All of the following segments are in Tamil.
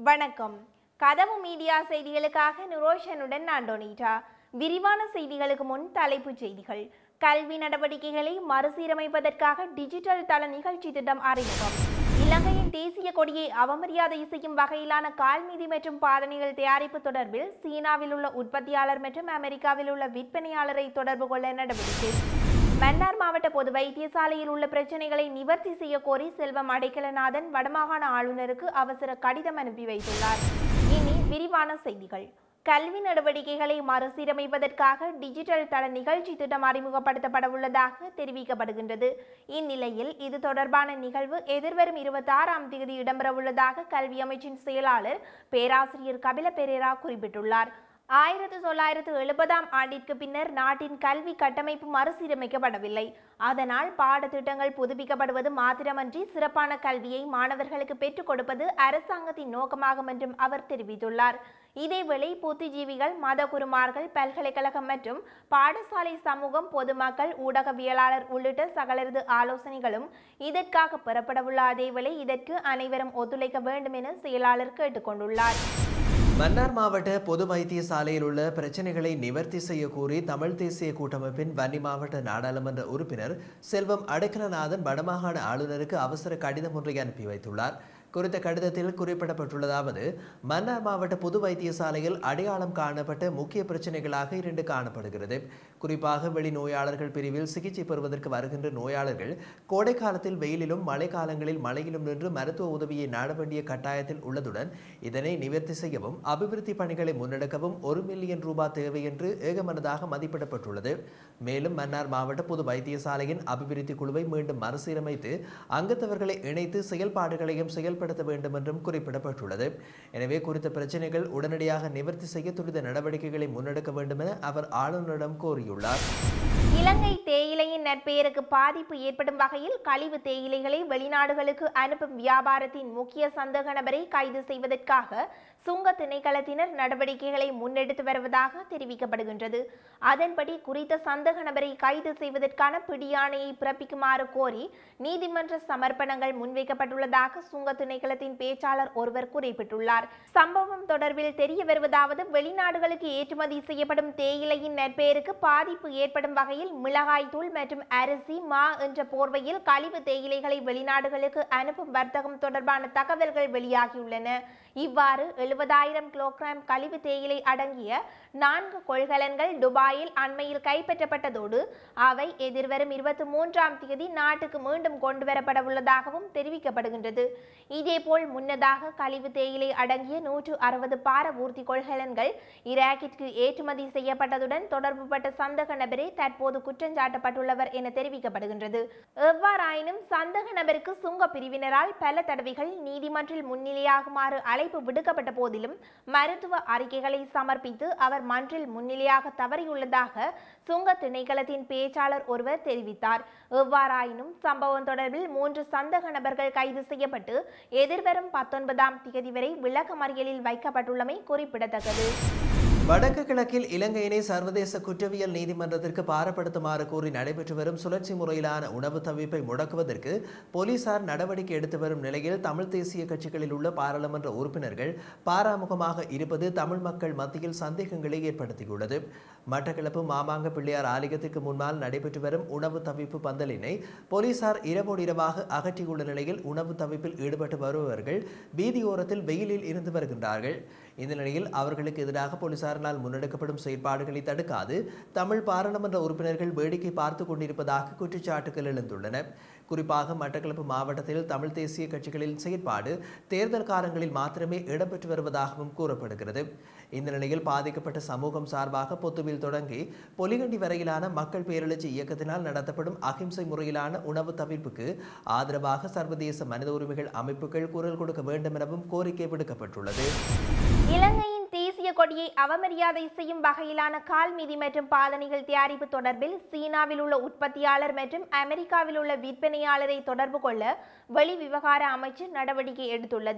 வணக்கம் கதவு மீடியா செய்திகளுக்காக நிரோஷனுடன் நான் டொனிட்டா விரிவான செய்திகளுக்கு முன் தலைப்புச் செய்திகள் கல்வி நடவடிக்கைகளை மறுசீரமைப்பதற்காக டிஜிட்டல் தள நிகழ்ச்சி திட்டம் அறிமுகம் இலங்கையின் தேசிய கொடியை அவமரியாதை செய்யும் வகையிலான கால்மீதி மற்றும் பாதணிகள் தயாரிப்பு தொடர்பில் சீனாவில் உள்ள உற்பத்தியாளர் மற்றும் அமெரிக்காவில் உள்ள விற்பனையாளரை தொடர்பு கொள்ள நடவடிக்கை மன்னார் மாவட்ட பொது வைத்தியசாலையில் உள்ள பிரச்சனைகளை நிவர்த்தி செய்ய கோரி செல்வம் அடைக்கலநாதன் வடமாகாண ஆளுநருக்கு அவசர கடிதம் அனுப்பி வைத்துள்ளார் இனி விரிவான செய்திகள் கல்வி நடவடிக்கைகளை மறுசீரமைப்பதற்காக டிஜிட்டல் தள நிகழ்ச்சி திட்டம் அறிமுகப்படுத்தப்பட உள்ளதாக தெரிவிக்கப்படுகின்றது இந்நிலையில் இது தொடர்பான நிகழ்வு எதிர்வரும் இருபத்தாறாம் தேதி இடம்பெறவுள்ளதாக கல்வி அமைச்சின் செயலாளர் பேராசிரியர் கபில பெரேரா குறிப்பிட்டுள்ளார் ஆயிரத்து தொள்ளாயிரத்து எழுபதாம் ஆண்டிற்கு பின்னர் நாட்டின் கல்வி கட்டமைப்பு மறுசீரமைக்கப்படவில்லை அதனால் பாடத்திட்டங்கள் புதுப்பிக்கப்படுவது மாத்திரமன்றி சிறப்பான கல்வியை மாணவர்களுக்கு பெற்றுக் கொடுப்பது அரசாங்கத்தின் நோக்கமாகும் என்றும் அவர் தெரிவித்துள்ளார் இதேவேளை புத்திஜீவிகள் மதகுருமார்கள் பல்கலைக்கழகம் மற்றும் பாடசாலை சமூகம் பொதுமக்கள் ஊடகவியலாளர் உள்ளிட்ட சகலரது ஆலோசனைகளும் இதற்காக பெறப்படவுள்ள அதேவேளை இதற்கு அனைவரும் ஒத்துழைக்க வேண்டும் என செயலாளர் கேட்டுக்கொண்டுள்ளார் மன்னார் மாவட்ட பொது வைத்தியசாலையில் உள்ள பிரச்சனைகளை நிவர்த்தி செய்ய கோரி தமிழ் தேசிய கூட்டமைப்பின் வன்னி மாவட்ட நாடாளுமன்ற உறுப்பினர் செல்வம் அடைக்கலநாதன் வடமாகாண ஆளுநருக்கு அவசர கடிதம் ஒன்றை அனுப்பி வைத்துள்ளார் குறித்த கடிதத்தில் குறிப்பிடப்பட்டுள்ளதாவது மன்னார் மாவட்ட பொது வைத்தியசாலையில் அடையாளம் காணப்பட்ட முக்கிய பிரச்சனைகளாக இரண்டு காணப்படுகிறது குறிப்பாக வெளி நோயாளர்கள் பிரிவில் சிகிச்சை பெறுவதற்கு வருகின்ற நோயாளர்கள் கோடை காலத்தில் வெயிலிலும் மழை காலங்களில் மழையிலும் நின்று மருத்துவ உதவியை நாட வேண்டிய கட்டாயத்தில் உள்ளதுடன் இதனை நிவர்த்தி செய்யவும் அபிவிருத்தி பணிகளை முன்னெடுக்கவும் ஒரு மில்லியன் ரூபாய் தேவை என்று ஏகமனதாக மதிப்பிடப்பட்டுள்ளது மேலும் மன்னார் மாவட்ட பொது வைத்தியசாலையின் அபிவிருத்தி குழுவை மீண்டும் மறுசீரமைத்து அங்கத்தவர்களை இணைத்து செயல்பாடுகளையும் செயல்படுத்த வேண்டும் என்றும் குறிப்பிடப்பட்டுள்ளது எனவே குறித்த பிரச்சனைகள் உடனடியாக நிவர்த்தி செய்ய துரித நடவடிக்கைகளை முன்னெடுக்க வேண்டும் என அவர் ஆளுநரிடம் கோரியுள்ளார் இலங்கை தேயிலையின் நற்பெயருக்கு பாதிப்பு ஏற்படும் வகையில் கழிவு தேயிலைகளை வெளிநாடுகளுக்கு அனுப்பும் வியாபாரத்தின் முக்கிய சந்தேக நபரை கைது செய்வதற்காக சுங்க திணைக்களத்தினர் நடவடிக்கைகளை முன்னெடுத்து வருவதாக தெரிவிக்கப்படுகின்றது அதன்படி குறித்த சந்தேக நபரை கைது செய்வதற்கான பிடியாணையை பிறப்பிக்குமாறு கோரி நீதிமன்ற சமர்ப்பணங்கள் முன்வைக்கப்பட்டுள்ளதாக சுங்க திணைக்களத்தின் பேச்சாளர் ஒருவர் குறிப்பிட்டுள்ளார் சம்பவம் தொடர்பில் தெரிய வருவதாவது வெளிநாடுகளுக்கு ஏற்றுமதி செய்யப்படும் தேயிலையின் நற்பெயருக்கு பாதிப்பு ஏற்படும் வகையில் மிளகாய் தூள் மற்றும் அரிசி மா என்ற போர்வையில் கழிவு தேயிலைகளை வெளிநாடுகளுக்கு அனுப்பும் வர்த்தகம் தொடர்பான தகவல்கள் வெளியாகியுள்ளன இவ்வாறு எழுபதாயிரம் கிலோகிராம் கழிவு தேயிலை அடங்கிய நான்கு கொள்கலன்கள் துபாயில் அண்மையில் கைப்பற்றப்பட்டதோடு அவை எதிர்வரும் இருபத்தி மூன்றாம் தேதி நாட்டுக்கு மீண்டும் கொண்டுவரப்பட உள்ளதாகவும் தெரிவிக்கப்படுகின்றது இதேபோல் முன்னதாக கழிவு தேயிலை அடங்கிய நூற்று அறுபது பார ஊர்தி கொள்கலன்கள் ஈராக்கிற்கு ஏற்றுமதி செய்யப்பட்டதுடன் தொடர்புபட்ட சந்தக நபரே தற்போது குற்றஞ்சாட்டப்பட்டுள்ளவர் என தெரிவிக்கப்படுகின்றது எவ்வாறாயினும் சந்தக நபருக்கு சுங்க பிரிவினரால் பல தடவைகள் நீதிமன்றில் முன்னிலையாகுமாறு அழைப்பு விடுக்கப்பட்ட போதிலும் மருத்துவ அறிக்கைகளை சமர்ப்பித்து அவர் மன்றில் முன்னிலையாக தவறியுள்ளதாக சுங்க திணைக்களத்தின் பேச்சாளர் ஒருவர் தெரிவித்தார் எவ்வாறாயினும் சம்பவம் தொடர்பில் மூன்று சந்தக நபர்கள் கைது செய்யப்பட்டு எதிர்வரும் பத்தொன்பதாம் தேதி வரை விளக்கமறியலில் வைக்கப்பட்டுள்ளமை குறிப்பிடத்தக்கது வடக்கு கிழக்கில் இலங்கையினை சர்வதேச குற்றவியல் நீதிமன்றத்திற்கு பாரப்படுத்துமாறு கோரி நடைபெற்று வரும் சுழற்சி முறையிலான உணவு தவிப்பை முடக்குவதற்கு போலீசார் நடவடிக்கை எடுத்து வரும் நிலையில் தமிழ் தேசிய கட்சிகளில் உள்ள பாராளுமன்ற உறுப்பினர்கள் பாராமுகமாக இருப்பது தமிழ் மக்கள் மத்தியில் சந்தேகங்களை ஏற்படுத்தியுள்ளது மட்டக்களப்பு மாமாங்க பிள்ளையார் ஆலயத்திற்கு முன்னால் நடைபெற்று வரும் உணவு தவிப்பு பந்தலினை போலீசார் இரவோடு இரவாக அகற்றியுள்ள நிலையில் உணவு தவிப்பில் ஈடுபட்டு வருபவர்கள் வீதியோரத்தில் வெயிலில் இருந்து வருகின்றார்கள் இந்த நிலையில் அவர்களுக்கு எதிராக போலீசாரினால் முன்னெடுக்கப்படும் செயற்பாடுகளை தடுக்காது தமிழ் பாராளுமன்ற உறுப்பினர்கள் வேடிக்கை பார்த்து கொண்டிருப்பதாக குற்றச்சாட்டுகள் எழுந்துள்ளன குறிப்பாக மட்டக்களப்பு மாவட்டத்தில் தமிழ் தேசிய கட்சிகளின் செயற்பாடு தேர்தல் காலங்களில் மாத்திரமே இடம்பெற்று வருவதாகவும் கூறப்படுகிறது இந்த நிலையில் பாதிக்கப்பட்ட சமூகம் சார்பாக பொத்துவில் தொடங்கி பொலிகண்டி வரையிலான மக்கள் பேரெழுச்சி இயக்கத்தினால் நடத்தப்படும் அகிம்சை முறையிலான உணவு தவிர்ப்புக்கு ஆதரவாக சர்வதேச மனித உரிமைகள் அமைப்புகள் குரல் கொடுக்க வேண்டும் எனவும் கோரிக்கை விடுக்கப்பட்டுள்ளது இலங்கையின் தேசிய கொடியை அவமரியாதை செய்யும் வகையிலான கால்மிதி மற்றும் பாதணிகள் தயாரிப்பு தொடர்பில் சீனாவில் உள்ள உற்பத்தியாளர் மற்றும் அமெரிக்காவில் உள்ள விற்பனையாளரை தொடர்பு கொள்ள வெளி விவகார அமைச்சு நடவடிக்கை எடுத்துள்ளது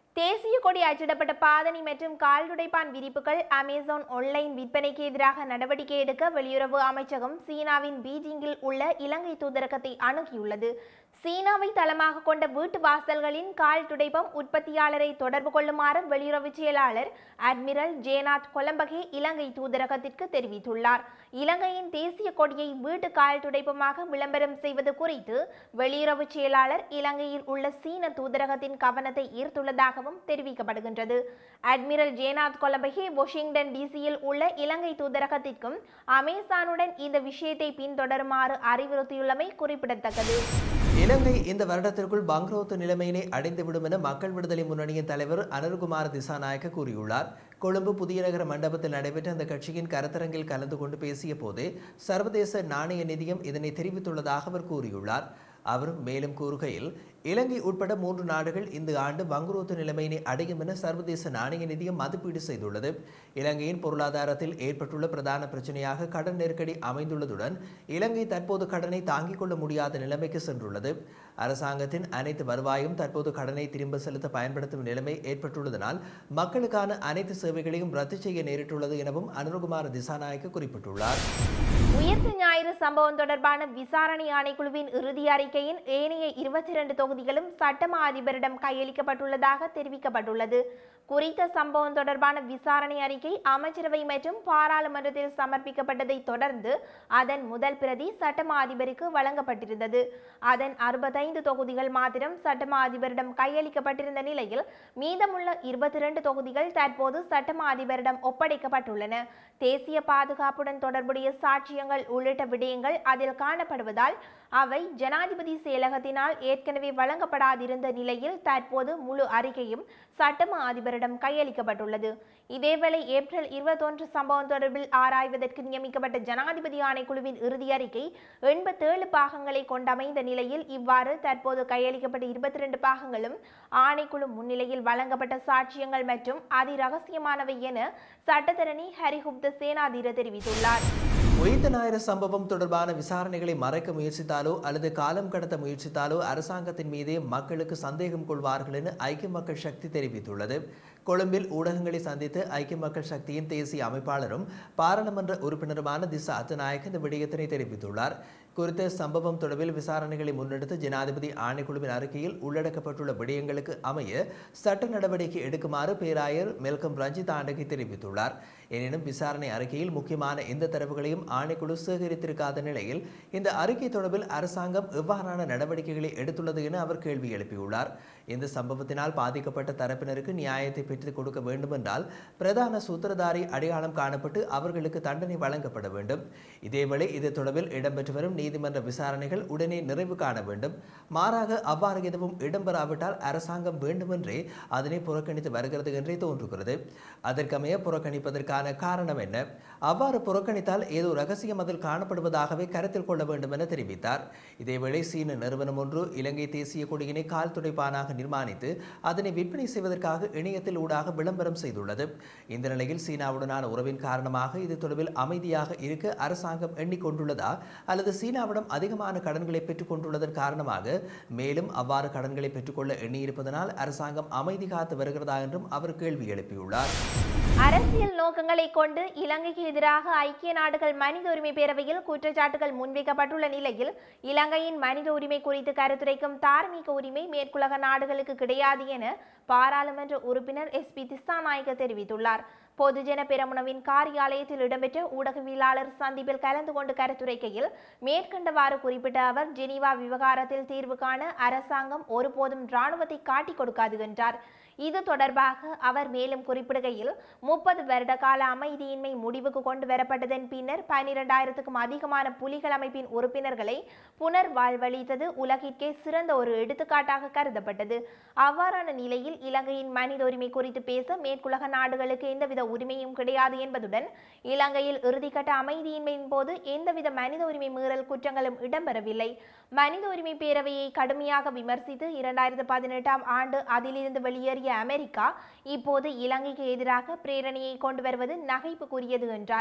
தேசிய கொடி அச்சிடப்பட்ட பாதணி மற்றும் கால்துடைப்பான் விரிப்புகள் அமேசான் ஆன்லைன் விற்பனைக்கு எதிராக நடவடிக்கை எடுக்க வெளியுறவு அமைச்சகம் சீனாவின் பீஜிங்கில் உள்ள இலங்கை தூதரகத்தை அணுகியுள்ளது சீனாவை தளமாக கொண்ட வீட்டு வாசல்களின் கால் துடைப்பம் உற்பத்தியாளரை தொடர்பு கொள்ளுமாறு வெளியுறவு செயலாளர் அட்மிரல் ஜேநாத் கொலம்பகே இலங்கை தூதரகத்திற்கு தெரிவித்துள்ளார் இலங்கையின் தேசிய கொடியை வீட்டு கால் துடைப்பமாக விளம்பரம் செய்வது குறித்து வெளியுறவு செயலாளர் இலங்கையில் உள்ள சீன தூதரகத்தின் கவனத்தை ஈர்த்துள்ளதாகவும் தெரிவிக்கப்படுகின்றது அட்மிரல் ஜேநாத் கொலம்பகே வாஷிங்டன் டிசியில் உள்ள இலங்கை தூதரகத்திற்கும் அமேசானுடன் இந்த விஷயத்தை பின்தொடருமாறு அறிவுறுத்தியுள்ளமை குறிப்பிடத்தக்கது இலங்கை இந்த வருடத்திற்குள் பங்க்ரோத்து நிலைமையினை அடைந்துவிடும் என மக்கள் விடுதலை முன்னணியின் தலைவர் அனுர்குமார் திசாநாயக்க கூறியுள்ளார் கொழும்பு புதிய நகர மண்டபத்தில் நடைபெற்ற அந்த கட்சியின் கருத்தரங்கில் கலந்து கொண்டு பேசிய போது சர்வதேச நாணய நிதியம் இதனை தெரிவித்துள்ளதாக அவர் கூறியுள்ளார் அவர் மேலும் கூறுகையில் இலங்கை உட்பட மூன்று நாடுகள் இந்த ஆண்டு வங்குரோத்து நிலைமையினை அடையும் என சர்வதேச நாணய நிதியம் மதிப்பீடு செய்துள்ளது இலங்கையின் பொருளாதாரத்தில் ஏற்பட்டுள்ள பிரதான பிரச்சனையாக கடன் நெருக்கடி அமைந்துள்ளதுடன் இலங்கை தற்போது கடனை தாங்கிக் கொள்ள முடியாத நிலைமைக்கு சென்றுள்ளது அரசாங்கத்தின் அனைத்து வருவாயும் தற்போது கடனை திரும்ப செலுத்த பயன்படுத்தும் நிலைமை ஏற்பட்டுள்ளதனால் மக்களுக்கான அனைத்து சேவைகளையும் ரத்து செய்ய நேரிட்டுள்ளது எனவும் அனுரகுமார் திசாநாயக்க குறிப்பிட்டுள்ளார் உயிர்த்த ஞாயிறு சம்பவம் தொடர்பான விசாரணை ஆணைக்குழுவின் இறுதி அறிக்கையின் ஏனைய இருபத்தி இரண்டு தொகுதிகளும் சட்டமா அதிபரிடம் கையளிக்கப்பட்டுள்ளதாக தெரிவிக்கப்பட்டுள்ளது குறித்த சம்பவம் தொடர்பான விசாரணை அறிக்கை அமைச்சரவை மற்றும் பாராளுமன்றத்தில் சமர்ப்பிக்கப்பட்டதை தொடர்ந்து அதன் முதல் பிரதி சட்டமா அதிபருக்கு வழங்கப்பட்டிருந்தது அதன் அறுபத்தைந்து தொகுதிகள் மாத்திரம் சட்டமா அதிபரிடம் கையளிக்கப்பட்டிருந்த நிலையில் மீதமுள்ள இருபத்தி இரண்டு தொகுதிகள் தற்போது சட்டமா அதிபரிடம் ஒப்படைக்கப்பட்டுள்ளன தேசிய பாதுகாப்புடன் தொடர்புடைய சாட்சியங்கள் உள்ளிட்ட விடயங்கள் அதில் காணப்படுவதால் அவை ஜனாதிபதி செயலகத்தினால் ஏற்கனவே வழங்கப்படாதிருந்த நிலையில் தற்போது முழு அறிக்கையும் சட்டமா அதிபரிடம் கையளிக்கப்பட்டுள்ளது இதேவேளை ஏப்ரல் இருபத்தொன்று சம்பவம் தொடர்பில் ஆராய்வதற்கு நியமிக்கப்பட்ட ஜனாதிபதி ஆணைக்குழுவின் இறுதி அறிக்கை எண்பத்தேழு பாகங்களை கொண்டமைந்த நிலையில் இவ்வாறு தற்போது கையளிக்கப்பட்ட இருபத்தி ரெண்டு பாகங்களும் ஆணைக்குழு முன்னிலையில் வழங்கப்பட்ட சாட்சியங்கள் மற்றும் அதிரகசியமானவை என சட்டத்தரணி ஹரிகுப்த சேனாதீர தெரிவித்துள்ளார் உயிர்த்த ஞாயிறு சம்பவம் தொடர்பான விசாரணைகளை மறைக்க முயற்சித்தாலோ அல்லது காலம் கடத்த முயற்சித்தாலோ அரசாங்கத்தின் மீதே மக்களுக்கு சந்தேகம் கொள்வார்கள் என ஐக்கிய மக்கள் சக்தி தெரிவித்துள்ளது கொழும்பில் ஊடகங்களை சந்தித்து ஐக்கிய மக்கள் சக்தியின் தேசிய அமைப்பாளரும் பாராளுமன்ற உறுப்பினருமான திசா அத்தநாயக் இந்த விடயத்தினை தெரிவித்துள்ளார் குறித்த சம்பவம் தொடர்பில் விசாரணைகளை முன்னெடுத்து ஜனாதிபதி ஆணைக்குழுவின் அறிக்கையில் உள்ளடக்கப்பட்டுள்ள விடயங்களுக்கு அமைய சட்ட நடவடிக்கை எடுக்குமாறு பேராயர் மெல்கம் ரஞ்சித் ஆண்டகி தெரிவித்துள்ளார் எனினும் விசாரணை அறிக்கையில் முக்கியமான எந்த தரவுகளையும் ஆணைக்குழு சேகரித்திருக்காத நிலையில் இந்த அறிக்கை தொடர்பில் அரசாங்கம் எவ்வாறான நடவடிக்கைகளை எடுத்துள்ளது என அவர் கேள்வி எழுப்பியுள்ளார் இந்த சம்பவத்தினால் பாதிக்கப்பட்ட தரப்பினருக்கு நியாயத்தை பெற்றுக் கொடுக்க வேண்டுமென்றால் பிரதான சூத்திரதாரி அடையாளம் காணப்பட்டு அவர்களுக்கு தண்டனை வழங்கப்பட வேண்டும் இதேவேளை இது தொடர்பில் இடம்பெற்று வரும் நீதிமன்ற விசாரணைகள் உடனே நிறைவு காண வேண்டும் மாறாக அவ்வாறு எதுவும் இடம்பெறாவிட்டால் அரசாங்கம் வேண்டுமென்றே அதனை புறக்கணித்து வருகிறது என்றே தோன்றுகிறது அதற்கமைய புறக்கணிப்பதற்கான காரணம் என்ன அவ்வாறு புறக்கணித்தால் ஏதோ ரகசியம் அதில் காணப்படுவதாகவே கருத்தில் கொள்ள வேண்டும் என தெரிவித்தார் இதேவேளை சீன நிறுவனம் ஒன்று இலங்கை தேசிய கொடியினை கால் துடைப்பானாக நிர்மாணித்து அதனை விற்பனை செய்வதற்காக இணையத்தில் ஊடாக விளம்பரம் செய்துள்ளது இந்த நிலையில் சீனாவுடனான உறவின் காரணமாக இது தொடர்பில் அமைதியாக இருக்க அரசாங்கம் எண்ணிக்கொண்டுள்ளதா அல்லது சீனாவிடம் அதிகமான கடன்களை பெற்றுக் கொண்டுள்ளதன் காரணமாக மேலும் அவ்வாறு கடன்களை பெற்றுக்கொள்ள எண்ணியிருப்பதனால் அரசாங்கம் அமைதி காத்து வருகிறதா என்றும் அவர் கேள்வி எழுப்பியுள்ளார் அரசியல் நோக்கங்களை கொண்டு இலங்கைக்கு எதிராக ஐக்கிய நாடுகள் மனித உரிமை பேரவையில் குற்றச்சாட்டுகள் முன்வைக்கப்பட்டுள்ள நிலையில் இலங்கையின் மனித உரிமை குறித்து கருத்துரைக்கும் தார்மீக உரிமை மேற்குலக நாடுகளுக்கு கிடையாது என பாராளுமன்ற உறுப்பினர் எஸ் பி திசாநாயக்க தெரிவித்துள்ளார் பொதுஜன பெரமுனவின் காரியாலயத்தில் இடம்பெற்ற ஊடகவியலாளர் சந்திப்பில் கலந்து கொண்டு கருத்துரைக்கையில் மேற்கண்டவாறு குறிப்பிட்ட அவர் ஜெனீவா விவகாரத்தில் தீர்வு காண அரசாங்கம் ஒருபோதும் இராணுவத்தை காட்டிக் கொடுக்காது என்றார் இது தொடர்பாக அவர் மேலும் குறிப்பிடுகையில் முப்பது வருட கால அமைதியின்மை முடிவுக்கு கொண்டு வரப்பட்டதன் பின்னர் பனிரெண்டாயிரத்துக்கும் அதிகமான புலிகள் அமைப்பின் உறுப்பினர்களை புனர் வாழ்வளித்தது உலகிற்கே சிறந்த ஒரு எடுத்துக்காட்டாக கருதப்பட்டது அவ்வாறான நிலையில் இலங்கையின் மனித உரிமை குறித்து பேச மேற்குலக நாடுகளுக்கு எந்தவித உரிமையும் கிடையாது என்பதுடன் இலங்கையில் இறுதிக்கட்ட அமைதியின்மையின் போது எந்தவித மனித உரிமை மீறல் குற்றங்களும் இடம்பெறவில்லை மனித உரிமை பேரவையை கடுமையாக விமர்சித்து இரண்டாயிரத்து பதினெட்டாம் ஆண்டு அதிலிருந்து வெளியேறிய அமெரிக்கா இப்போது இலங்கைக்கு எதிராக பிரேரணையை கொண்டு வருவது நகைப்புக்குரியது என்றார்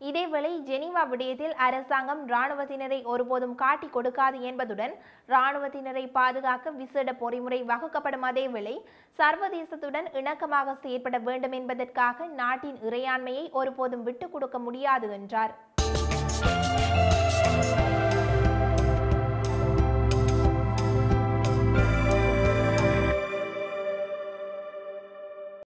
இதேவேளை ஜெனீவா விடயத்தில் அரசாங்கம் இராணுவத்தினரை ஒருபோதும் காட்டிக் கொடுக்காது என்பதுடன் இராணுவத்தினரை பாதுகாக்க விசேட பொறிமுறை வகுக்கப்படும் அதேவேளை சர்வதேசத்துடன் இணக்கமாக செயற்பட வேண்டும் என்பதற்காக நாட்டின் இறையாண்மையை ஒருபோதும் விட்டுக் கொடுக்க முடியாது என்றார்